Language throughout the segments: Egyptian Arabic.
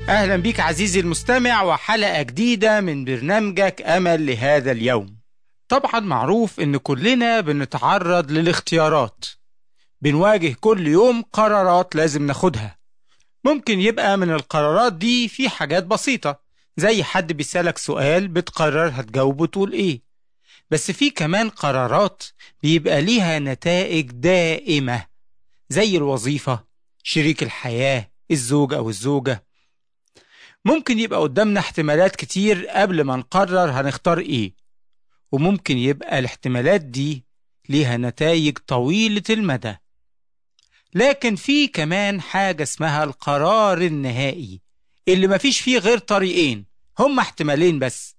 أهلا بيك عزيزي المستمع وحلقة جديدة من برنامجك أمل لهذا اليوم طبعا معروف إن كلنا بنتعرض للاختيارات بنواجه كل يوم قرارات لازم ناخدها ممكن يبقى من القرارات دي في حاجات بسيطة زي حد بيسألك سؤال بتقرر هتجاوبه تقول إيه بس في كمان قرارات بيبقى ليها نتائج دائمة زي الوظيفة شريك الحياة الزوج أو الزوجة ممكن يبقى قدامنا احتمالات كتير قبل ما نقرر هنختار ايه وممكن يبقى الاحتمالات دي ليها نتائج طويلة المدى لكن في كمان حاجة اسمها القرار النهائي اللي مفيش فيه غير طريقين هما احتمالين بس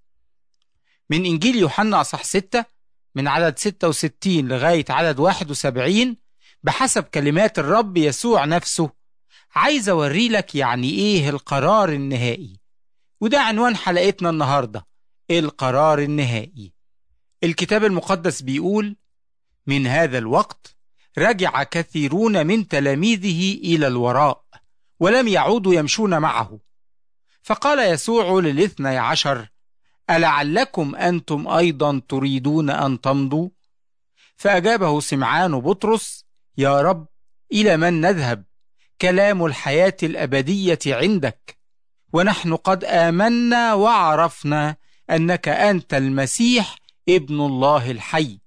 من إنجيل يوحنا أصح 6 من عدد 66 لغاية عدد 71 بحسب كلمات الرب يسوع نفسه عايز أوري لك يعني إيه القرار النهائي وده عنوان حلقتنا النهاردة القرار النهائي الكتاب المقدس بيقول من هذا الوقت رجع كثيرون من تلاميذه إلى الوراء ولم يعودوا يمشون معه فقال يسوع للاثني عشر ألعلكم أنتم أيضا تريدون أن تمضوا فأجابه سمعان بطرس يا رب إلى من نذهب كلام الحياة الأبدية عندك ونحن قد آمنا وعرفنا أنك أنت المسيح ابن الله الحي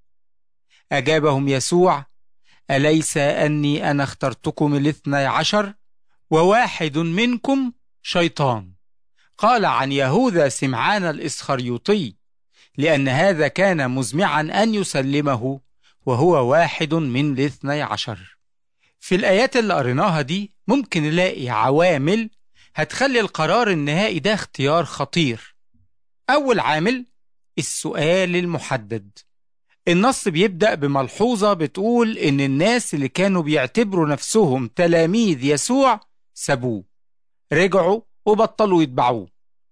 أجابهم يسوع أليس أني أنا اخترتكم الاثني عشر وواحد منكم شيطان قال عن يهوذا سمعان الإسخريوطي لأن هذا كان مزمعا أن يسلمه وهو واحد من الاثني عشر في الآيات اللي قريناها دي ممكن نلاقي عوامل هتخلي القرار النهائي ده اختيار خطير أول عامل السؤال المحدد النص بيبدأ بملحوظة بتقول إن الناس اللي كانوا بيعتبروا نفسهم تلاميذ يسوع سابوه رجعوا وبطلوا يتبعوه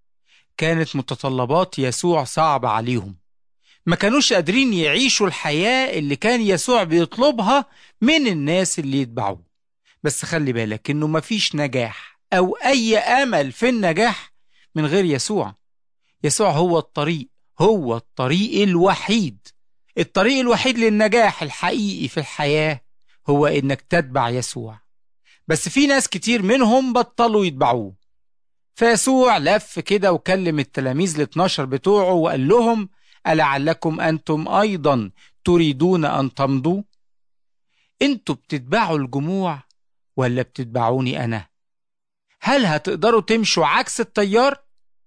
كانت متطلبات يسوع صعبة عليهم ما كانوش قادرين يعيشوا الحياة اللي كان يسوع بيطلبها من الناس اللي يتبعوه بس خلي بالك انه مفيش نجاح او اي امل في النجاح من غير يسوع يسوع هو الطريق هو الطريق الوحيد الطريق الوحيد للنجاح الحقيقي في الحياة هو انك تتبع يسوع بس في ناس كتير منهم بطلوا يتبعوه فيسوع لف كده وكلم التلاميذ ال 12 بتوعه وقال لهم ألعلكم أنتم أيضا تريدون أن تمضوا؟ أنتوا بتتبعوا الجموع ولا بتتبعوني أنا؟ هل هتقدروا تمشوا عكس التيار؟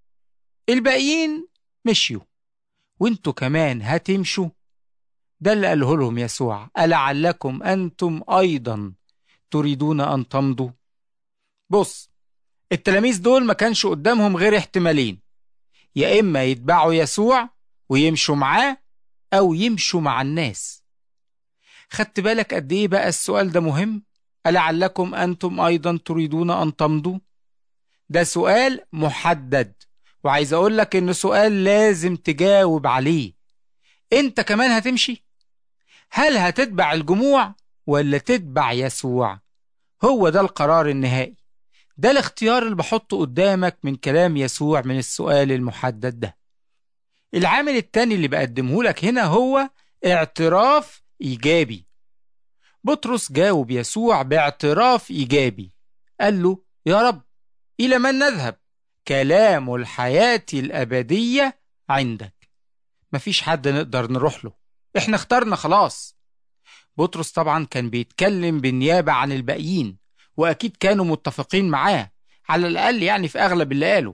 الباقيين مشيوا وانتوا كمان هتمشوا؟ ده اللي قاله لهم يسوع ألعلكم أنتم أيضا تريدون أن تمضوا؟ بص التلاميذ دول ما كانش قدامهم غير احتمالين يا إما يتبعوا يسوع ويمشوا معاه أو يمشوا مع الناس خدت بالك قد إيه بقى السؤال ده مهم؟ ألعلكم أنتم أيضا تريدون أن تمضوا؟ ده سؤال محدد وعايز أقول لك إنه سؤال لازم تجاوب عليه أنت كمان هتمشي؟ هل هتتبع الجموع ولا تتبع يسوع؟ هو ده القرار النهائي ده الاختيار اللي بحطه قدامك من كلام يسوع من السؤال المحدد ده العامل التاني اللي بقدمه لك هنا هو اعتراف إيجابي بطرس جاوب يسوع باعتراف إيجابي قال له يا رب إلى من نذهب كلام الحياة الأبدية عندك مفيش حد نقدر نروح له احنا اخترنا خلاص بطرس طبعا كان بيتكلم بالنيابة عن الباقيين وأكيد كانوا متفقين معاه على الأقل يعني في أغلب اللي قاله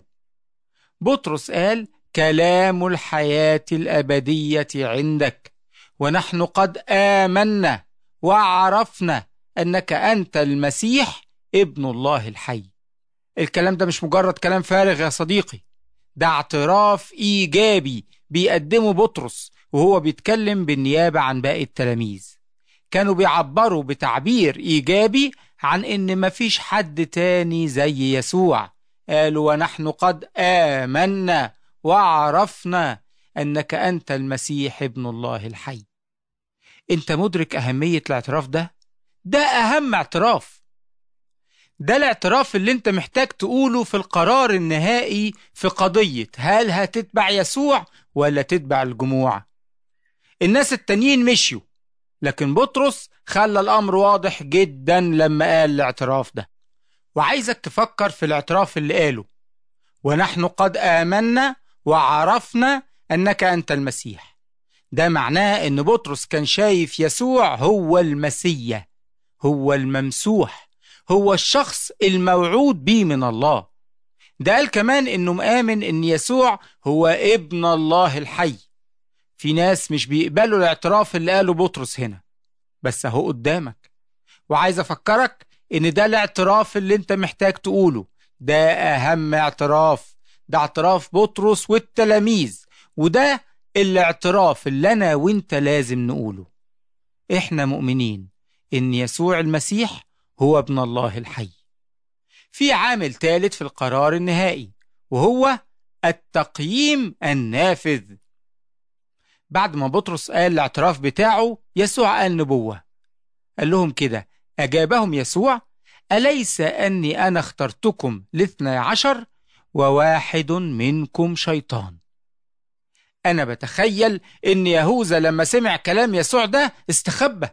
بطرس قال كلام الحياة الأبدية عندك ونحن قد آمنا وعرفنا أنك أنت المسيح ابن الله الحي الكلام ده مش مجرد كلام فارغ يا صديقي ده اعتراف إيجابي بيقدمه بطرس وهو بيتكلم بالنيابة عن باقي التلاميذ كانوا بيعبروا بتعبير إيجابي عن إن مفيش حد تاني زي يسوع قالوا ونحن قد آمنا وعرفنا أنك أنت المسيح ابن الله الحي أنت مدرك أهمية الاعتراف ده؟ ده أهم اعتراف ده الاعتراف اللي انت محتاج تقوله في القرار النهائي في قضية هل هتتبع يسوع ولا تتبع الجموع الناس التانيين مشيوا لكن بطرس خلى الأمر واضح جدا لما قال الاعتراف ده وعايزك تفكر في الاعتراف اللي قاله ونحن قد آمنا وعرفنا أنك أنت المسيح ده معناه أن بطرس كان شايف يسوع هو المسيح هو الممسوح هو الشخص الموعود به من الله ده قال كمان انه مآمن ان يسوع هو ابن الله الحي في ناس مش بيقبلوا الاعتراف اللي قاله بطرس هنا بس اهو قدامك وعايز افكرك ان ده الاعتراف اللي انت محتاج تقوله ده اهم اعتراف ده اعتراف بطرس والتلاميذ وده الاعتراف اللي انا وانت لازم نقوله احنا مؤمنين ان يسوع المسيح هو ابن الله الحي في عامل ثالث في القرار النهائي وهو التقييم النافذ بعد ما بطرس قال الاعتراف بتاعه يسوع قال نبوة قال لهم كده أجابهم يسوع أليس أني أنا اخترتكم لاثنى عشر وواحد منكم شيطان أنا بتخيل إن يهوذا لما سمع كلام يسوع ده استخبى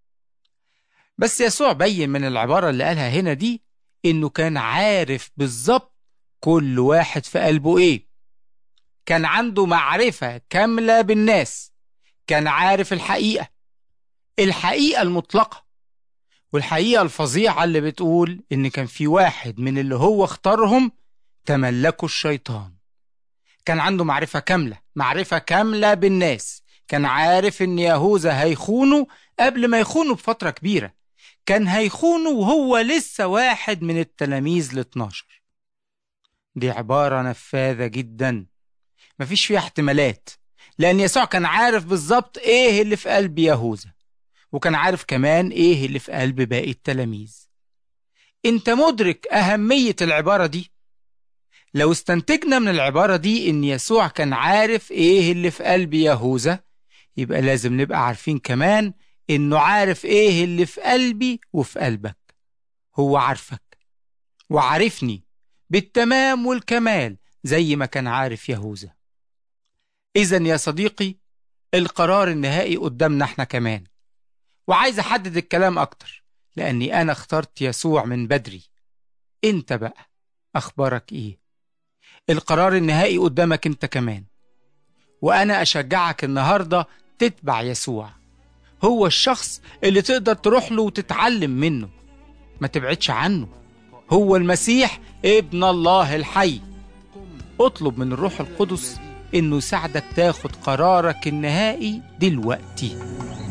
بس يسوع بين من العبارة اللي قالها هنا دي إنه كان عارف بالظبط كل واحد في قلبه إيه كان عنده معرفة كاملة بالناس كان عارف الحقيقة الحقيقة المطلقة والحقيقة الفظيعة اللي بتقول إن كان في واحد من اللي هو اختارهم تملكوا الشيطان كان عنده معرفة كاملة معرفة كاملة بالناس كان عارف إن يهوذا هيخونه قبل ما يخونه بفترة كبيرة كان هيخونه وهو لسه واحد من التلاميذ ال 12 دي عبارة نفاذة جدا مفيش فيها احتمالات لأن يسوع كان عارف بالظبط إيه اللي في قلب يهوذا وكان عارف كمان إيه اللي في قلب باقي التلاميذ أنت مدرك أهمية العبارة دي لو استنتجنا من العبارة دي إن يسوع كان عارف إيه اللي في قلب يهوذا يبقى لازم نبقى عارفين كمان إنه عارف إيه اللي في قلبي وفي قلبك هو عارفك وعارفني بالتمام والكمال زي ما كان عارف يهوذا إذا يا صديقي القرار النهائي قدامنا احنا كمان وعايز أحدد الكلام أكتر لأني أنا اخترت يسوع من بدري أنت بقى أخبارك إيه؟ القرار النهائي قدامك أنت كمان وأنا أشجعك النهاردة تتبع يسوع هو الشخص اللي تقدر تروح له وتتعلم منه ما تبعدش عنه هو المسيح ابن الله الحي اطلب من الروح القدس انه يساعدك تاخد قرارك النهائي دلوقتي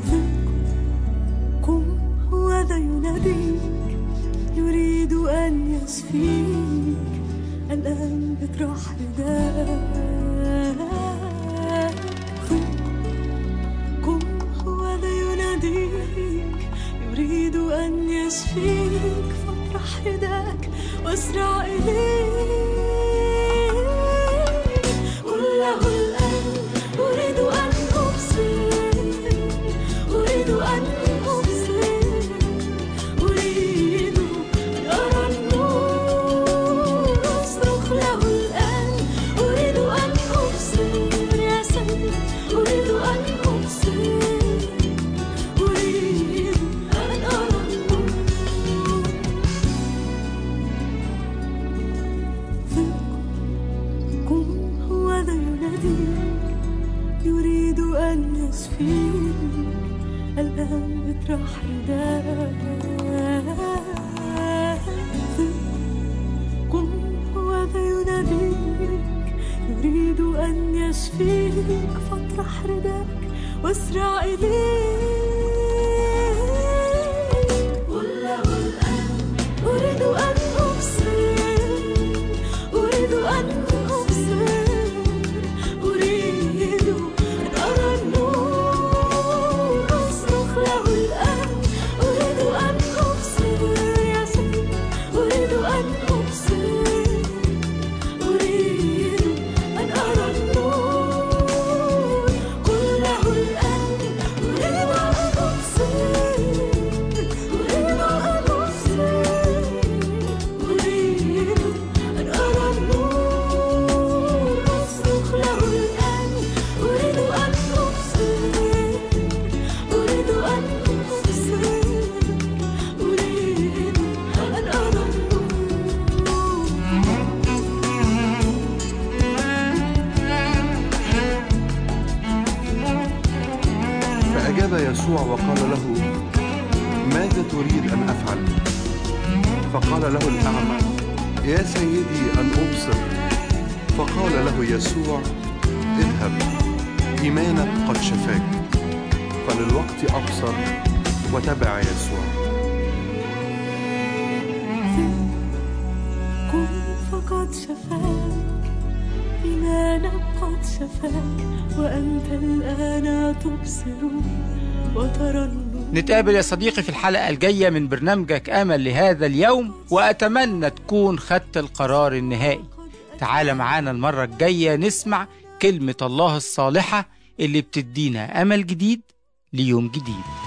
قم هو ذا يناديك يريد أن يشفيك الآن اطرح رداءك قم هو ذا يناديك يريد أن يشفيك فاطرح رداءك واسرع إليه قل له الآن أريد أن أبصر أريد أن أبصر أريد أن أرى النور أصرخ له الآن أريد أن أبصر يا سيد أريد أن أبصر أريد أن أرى النور قم هو ذا يناديك يريد أن يشفيك الآن اطرح رداءك قم هو ذا يناديك يريد أن يشفيك فاطرح رداءك واسرع إليه قل له الآن أريد أن أبصر أريد أن أبصر أريد أن أرى النور أصرخ له الآن أريد أن أبصر يا سيد أريد أن أبصر أريد أن أرى النور قل له الآن أريد أن يسوع وقال له ماذا تريد ان افعل فقال له الاعمى يا سيدي ان ابصر فقال له يسوع اذهب ايمانك قد شفاك فللوقت ابصر وتبع يسوع قم فقد شفاك إيمانك قد شفاك وأنت الآن تبصر وترى النور نتقابل يا صديقي في الحلقة الجاية من برنامجك أمل لهذا اليوم وأتمنى تكون خدت القرار النهائي تعال معانا المرة الجاية نسمع كلمة الله الصالحة اللي بتدينا أمل جديد ليوم جديد